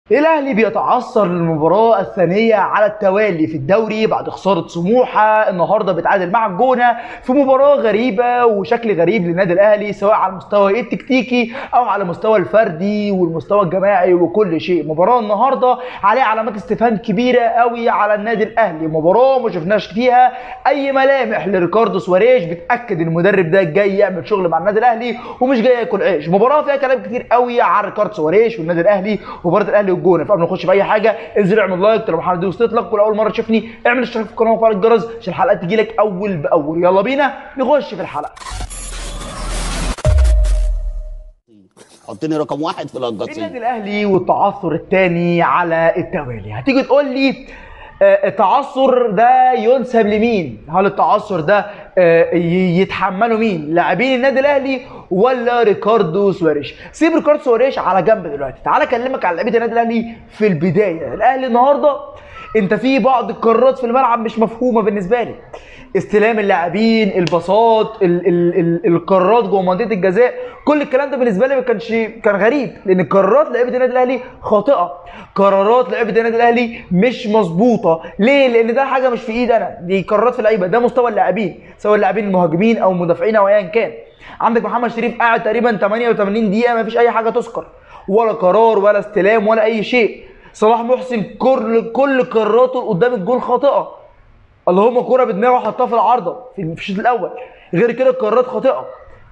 الاهلي بيتعثر للمباراه الثانيه على التوالي في الدوري بعد خساره سموحه النهارده بيتعادل مع الجونه في مباراه غريبه وشكل غريب للنادي الاهلي سواء على المستوى التكتيكي او على المستوى الفردي والمستوى الجماعي وكل شيء مباراه النهارده عليها علامات استفهام كبيره قوي على النادي الاهلي مباراه ما شفناش فيها اي ملامح لريكاردو سواريش بتاكد ان المدرب ده جاي يعمل شغل مع النادي الاهلي ومش جاي ياكل عيش مباراه فيها كلام كتير قوي عن ريكاردو سواريش والنادي الاهلي ومباراه الاهلي والجونه فقبل ما نخش في اي حاجه انزل اعمل لايك لو محمد دي وصلت لك ولو اول مره تشوفني اعمل اشتراك في القناه وفعل الجرس عشان الحلقات تجي لك اول باول يلا بينا نخش في الحلقه حطني رقم واحد في القصيم النادي الاهلي والتعثر الثاني على التوالي هتيجي تقول لي آه، التعثر ده ينسب لمين؟ هل التعثر ده آه، ي- يتحمله مين؟ لاعبين النادي الاهلي ولا ريكاردو سواريش؟ سيب ريكاردو سواريش على جنب دلوقتي، تعالى اكلمك على لاعبين النادي الاهلي في البدايه، الاهلي النهارده انت في بعض القرارات في الملعب مش مفهومه بالنسبه لي. استلام اللاعبين، الباصات، ال ال ال القرارات جوه منطقه الجزاء، كل الكلام ده بالنسبه لي ما كانش كان غريب لان قرارات لعيبه النادي الاهلي خاطئه، قرارات لعيبه النادي الاهلي مش مظبوطه، ليه؟ لان ده حاجه مش في ايد انا، دي قرارات في اللعيبه، ده مستوى اللاعبين، سواء اللاعبين المهاجمين او المدافعين او ايا كان. عندك محمد شريف قاعد تقريبا 88 دقيقه ما فيش اي حاجه تذكر، ولا قرار ولا استلام ولا اي شيء. صلاح محسن كل كل قراراته قدام الجول خاطئه. اللهم كوره بدماغه حطها في العارضه في الشوط الاول غير كده القرارات خاطئه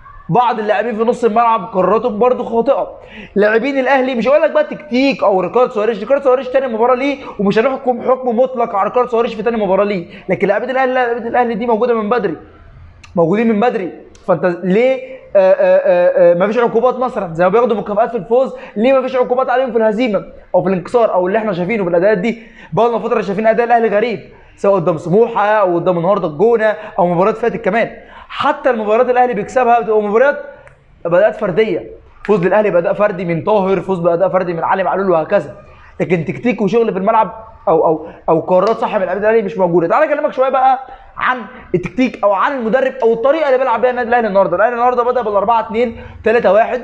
بعض اللاعبين في نص الملعب قراراتهم برضه خاطئه لاعبين الاهلي مش هقول لك بقى تكتيك او ريكارد سواريش ريكارد سواريش تاني مباراه ليه ومش هنحكم حكم مطلق على ريكارد سواريش في تاني مباراه ليه لكن لاعبين الاهلي لاعبين الاهلي دي موجوده من بدري موجودين من بدري فانت ليه آه آه آه ما فيش عقوبات مثلا زي ما بياخدوا مكافآت في الفوز ليه ما فيش عقوبات عليهم في الهزيمه او في الانكسار او اللي احنا شايفينه بالاداءات دي بقى لنا فتره شايفين اداء الاهلي غريب سواء قدام سموحه او قدام النهارده الجونه او مباريات فاتت كمان حتى المباريات الاهلي بيكسبها بتبقى مباريات بدات فرديه فوز للاهلي باداء فردي من طاهر فوز باداء فردي من علي معلول وهكذا لكن تكتيك وشغل في الملعب او او او قرارات صح من اللاعبين الاهلي مش موجوده تعالى اكلمك شويه بقى عن التكتيك او عن المدرب او الطريقه اللي بيلعب بيها النادي الاهلي النهارده الاهلي النهارده بدا بال 4 2 3 1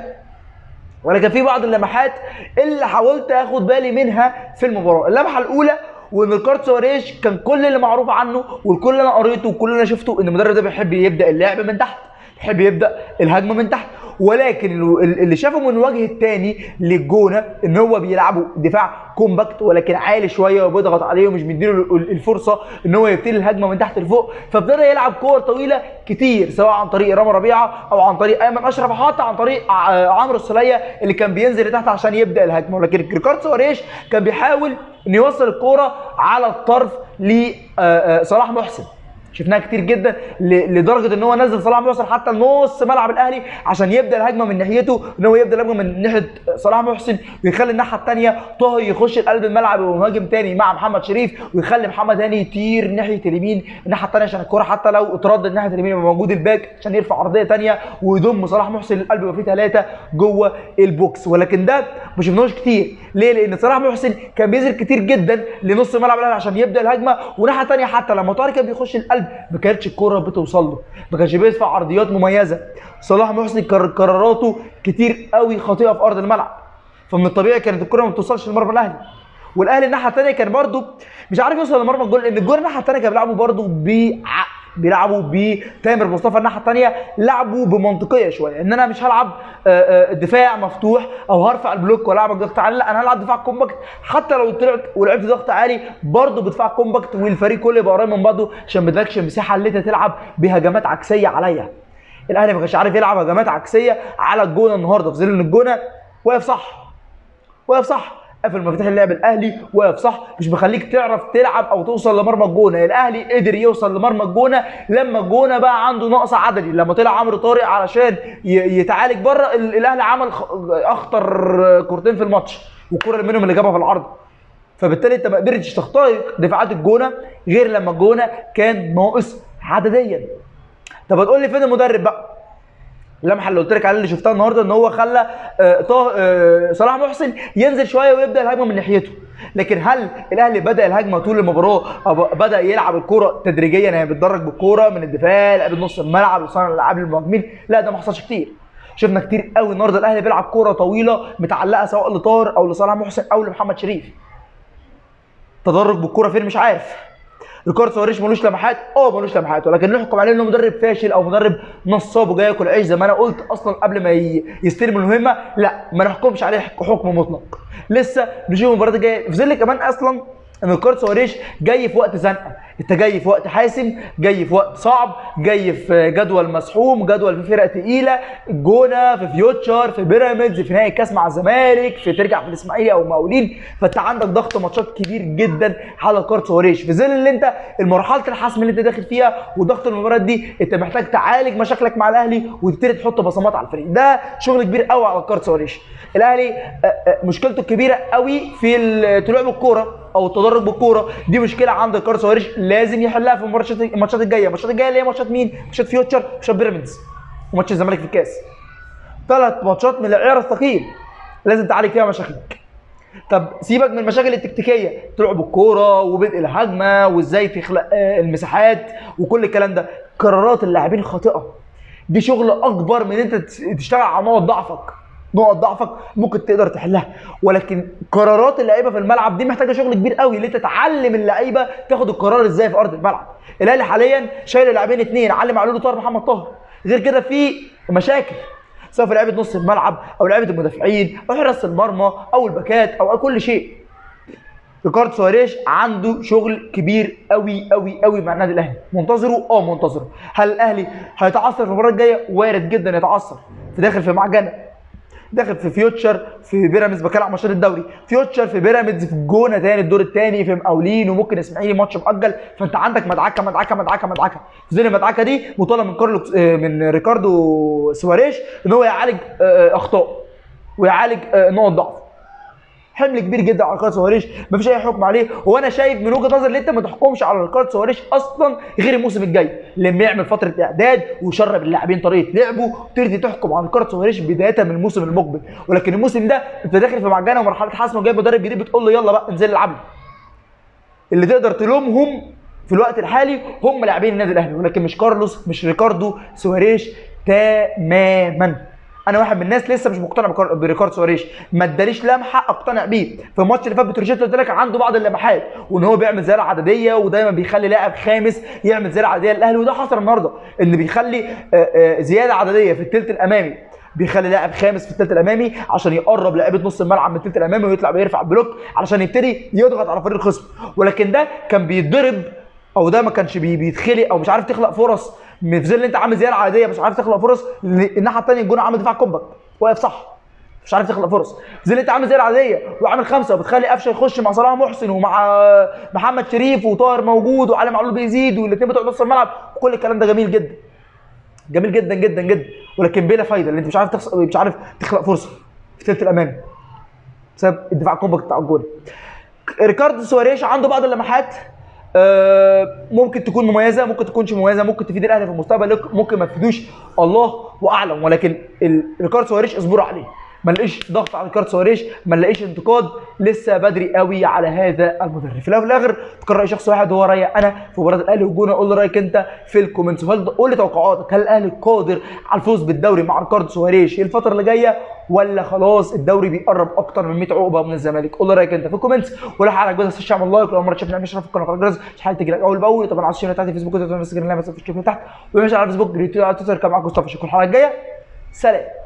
ولكن في بعض اللمحات اللي حاولت اخد بالي منها في المباراه اللمحه الاولى وان ريكارد سواريش كان كل اللي معروف عنه والكل اللي انا قريته وكل اللي انا شفته ان المدرب ده بيحب يبدا اللعب من تحت بيحب يبدا الهجمه من تحت ولكن ال- اللي شافه من الوجه الثاني للجونه ان هو بيلعبوا دفاع كومباكت ولكن عالي شويه وبيضغط عليه ومش مديله ال- الفرصه ان هو يبتدي الهجمه من تحت لفوق فابتدى يلعب كور طويله كتير سواء عن طريق رامي ربيعه او عن طريق ايمن اشرف أو حتى عن طريق ع- عمرو السوليه اللي كان بينزل لتحت عشان يبدا الهجمه ولكن ريكارد سواريش كان بيحاول انه يوصل الكوره على الطرف لصلاح محسن شفناها كتير جدا ل- لدرجه ان هو نزل صلاح محسن حتى نص ملعب الاهلي عشان يبدا الهجمه من ناحيته ان هو يبدا الهجمه من ناحيه صلاح محسن ويخلي الناحيه الثانيه طه يخش لقلب الملعب ومهاجم تاني مع محمد شريف ويخلي محمد هاني يطير ناحيه اليمين الناحيه الثانيه عشان الكوره حتى لو اتردد ناحيه اليمين يبقى موجود الباك عشان يرفع عرضيه ثانيه ويضم صلاح محسن للقلب يبقى فيه ثلاثه جوه البوكس ولكن ده ما شفناهوش كتير ليه؟ لان صلاح محسن كان بينزل كتير جدا لنص ملعب الاهلي عشان يبدا الهجمه وناحيه ثانيه حتى لما طارق كان بيخش القلب ما كانتش الكوره بتوصل له ما كانش بيدفع عرضيات مميزه صلاح محسن قر- قراراته كتير قوي خاطئه في ارض الملعب فمن الطبيعي كانت الكوره ما بتوصلش لمرمى الاهلي والاهلي الناحيه الثانيه كان برده مش عارف يوصل لمرمى الجول لان الجول الناحيه الثانيه كانوا بيلعبوا برده بعقل بيلعبوا بتامر مصطفى الناحيه الثانيه لعبوا بمنطقيه شويه ان انا مش هلعب آه، آه، دفاع مفتوح او هرفع البلوك والعب ضغط عالي لا انا هلعب دفاع كومباكت حتى لو طلعت ولعبت ضغط عالي برضه بدفاع كومباكت والفريق كله يبقى قريب من بعضه عشان ما ادكش مساحه اللي انت تلعب بهجمات عكسيه عليا الاهلي ما كانش عارف يلعب هجمات عكسيه على الجونه النهارده في ظل ان الجونه واقف صح واقف صح قافل مفاتيح اللعب الاهلي واقف صح مش مخليك تعرف تلعب او توصل لمرمى الجونه الاهلي قدر يوصل لمرمى الجونه لما الجونه بقى عنده نقص عددي لما طلع عمرو طارق علشان ي- يتعالج بره ال- الاهلي عمل خ- اخطر كورتين في الماتش والكره اللي منهم اللي جابها في العرض فبالتالي انت ما قدرتش تخترق دفاعات الجونه غير لما الجونه كان ناقص عدديا طب هتقول لي فين المدرب بقى اللمحه اللي قلت لك عليها اللي شفتها النهارده ان هو خلى آه، طه آه، صلاح محسن ينزل شويه ويبدا الهجمه من ناحيته لكن هل الاهلي بدا الهجمه طول المباراه أو بدا يلعب الكوره تدريجيا يعني بيتدرج بالكوره من الدفاع لقلب نص الملعب لصانع الالعاب للمهاجمين لا ده ما حصلش كتير شفنا كتير قوي النهارده الاهلي بيلعب كوره طويله متعلقه سواء لطار او لصلاح محسن او لمحمد شريف تدرج بالكوره فين مش عارف ريكارد سواريش ملوش لمحات اه ملوش لمحات ولكن نحكم عليه انه مدرب فاشل او مدرب نصاب وجاي ياكل عيش زي ما انا قلت اصلا قبل ما ي- يستلم المهمه لا ما نحكمش عليه حكم مطلق لسه نشوف المباراه الجايه في ظل كمان اصلا ان ريكارد سواريش جاي في وقت زنقه انت جاي في وقت حاسم جاي في وقت صعب جاي في جدول مسحوم جدول في فرق تقيله الجونه في فيوتشر في بيراميدز في نهائي الكاس مع الزمالك في ترجع في الاسماعيلي او مقاولين فانت عندك ضغط ماتشات كبير جدا على ريكارد سواريش في ظل اللي انت المرحله الحسم اللي انت داخل فيها وضغط المباريات دي انت محتاج تعالج مشاكلك مع الاهلي وتبتدي تحط بصمات على الفريق ده شغل كبير قوي على ريكارد سواريش الاهلي آه، آه، مشكلته الكبيره قوي في الطلوع بالكوره او التدرج بالكوره دي مشكله عند ريكارد سواريش لازم يحلها في الماتشات الماتشات الجايه الماتشات الجايه اللي هي ماتشات مين ماتشات فيوتشر ماتشات بيراميدز وماتش الزمالك في الكاس ثلاث ماتشات من العيار الثقيل لازم تعالج فيها مشاكلك طب سيبك من المشاكل التكتيكيه طلوع بالكوره وبدء الهجمه وازاي تخلق آه، المساحات وكل الكلام ده قرارات اللاعبين خاطئه دي شغل اكبر من انت تس- تشتغل على نقط ضعفك نقط ضعفك ممكن تقدر تحلها ولكن قرارات اللعيبه في الملعب دي محتاجه شغل كبير قوي اللي انت تعلم اللعيبه تاخد القرار ازاي في ارض الملعب الاهلي حاليا شايل لاعبين اثنين علي معلول وطاهر محمد طاهر غير كده في مشاكل سواء في لعيبه نص الملعب او لعيبه المدافعين او حراسه المرمى او الباكات او كل شيء ريكارد سواريش عنده شغل كبير قوي قوي قوي مع النادي الاهلي منتظره اه منتظره هل الاهلي هيتعثر في المباراه الجايه وارد جدا يتعثر في داخل في معجنه داخل في فيوتشر في بيراميدز بتكلم عن ماتشات الدوري فيوتشر في بيراميدز في الجونه تاني الدور الثاني في مقاولين وممكن اسماعيلي ماتش مؤجل فانت عندك مدعكه مدعكه مدعكه مدعكه في ظل المدعكه دي مطالب من كارلو آه، من ريكاردو سواريش ان هو يعالج آه، اخطاء ويعالج آه، نقط ضعف حمل كبير جدا على ريكارد سواريش مفيش اي حكم عليه وانا شايف من وجهه نظري ان انت ما تحكمش على ريكارد سواريش اصلا غير الموسم الجاي لما يعمل فتره اعداد ويشرب اللاعبين طريقه لعبه تبتدي تحكم على ريكارد سواريش بدايه من الموسم المقبل ولكن الموسم ده انت داخل في معجنه ومرحله حسم وجايب مدرب جديد بتقول له يلا بقى انزل العب لي. اللي تقدر تلومهم في الوقت الحالي هم لاعبين النادي الاهلي ولكن مش كارلوس مش ريكاردو سواريش تماما انا واحد من الناس لسه مش مقتنع بكار- بريكارد سواريش ما اداليش لمحه اقتنع بيه في الماتش اللي فات بتروجيت قلت لك عنده بعض اللمحات وان هو بيعمل زياده عدديه ودايما بيخلي لاعب خامس يعمل زياده عدديه للاهلي وده حصل النهارده ان بيخلي آه، آه، زياده عدديه في الثلث الامامي بيخلي لاعب خامس في الثلث الامامي عشان يقرب لعيبه نص الملعب من الثلث الامامي ويطلع بيرفع بلوك علشان يبتدي يضغط على فريق الخصم ولكن ده كان بيتضرب او ده ما كانش بي- بيتخلق او مش عارف تخلق فرص من في ظل ان انت عامل زياده عاديه مش عارف تخلق فرص لأن الناحيه الثانيه الجون عامل دفاع كومباكت واقف صح مش عارف تخلق فرص في ظل ان انت عامل زياده عاديه وعامل خمسه وبتخلي قفشه يخش مع صلاح محسن ومع محمد شريف وطاهر موجود وعلي معلول بيزيد والاثنين بتوع نص الملعب كل الكلام ده جميل جدا جميل جدا جدا جدا ولكن بلا فايده لان انت مش عارف تخص... مش عارف تخلق فرصه في الثلث الامامي بسبب الدفاع الكومباكت بتاع الجول ريكاردو سواريش عنده بعض اللمحات آه، ممكن تكون مميزه ممكن تكونش مميزه ممكن تفيد الاهلي في المستقبل لك- ممكن ما تفيدوش الله واعلم ولكن ال- ريكاردو سواريش اصبروا عليه ما نلاقيش ضغط على ريكاردو سواريش ما نلاقيش انتقاد لسه بدري قوي على هذا المدرب في الاول وفي الاخر تكون راي شخص واحد هو رايي انا في مباراه الاهلي والجونه قول لي رايك انت في الكومنتس هل قول لي توقعاتك هل الاهلي قادر على الفوز بالدوري مع ريكاردو سواريش الفتره اللي جايه ولا خلاص الدوري بيقرب اكتر من 100 عقبه من الزمالك قول لي رايك انت في الكومنتس ولا حاجه جوز الشعب الله ولو مره تشوفنا نعمل شرف القناه الجرس مش حاجه تجي لك اول باول طبعا على الشاشه بتاعتي فيسبوك وتويتر وانستجرام لا ما تنساش تحت ومش على فيسبوك ريتويت على تويتر كان معاكم مصطفى شكرا الحلقه الجايه سلام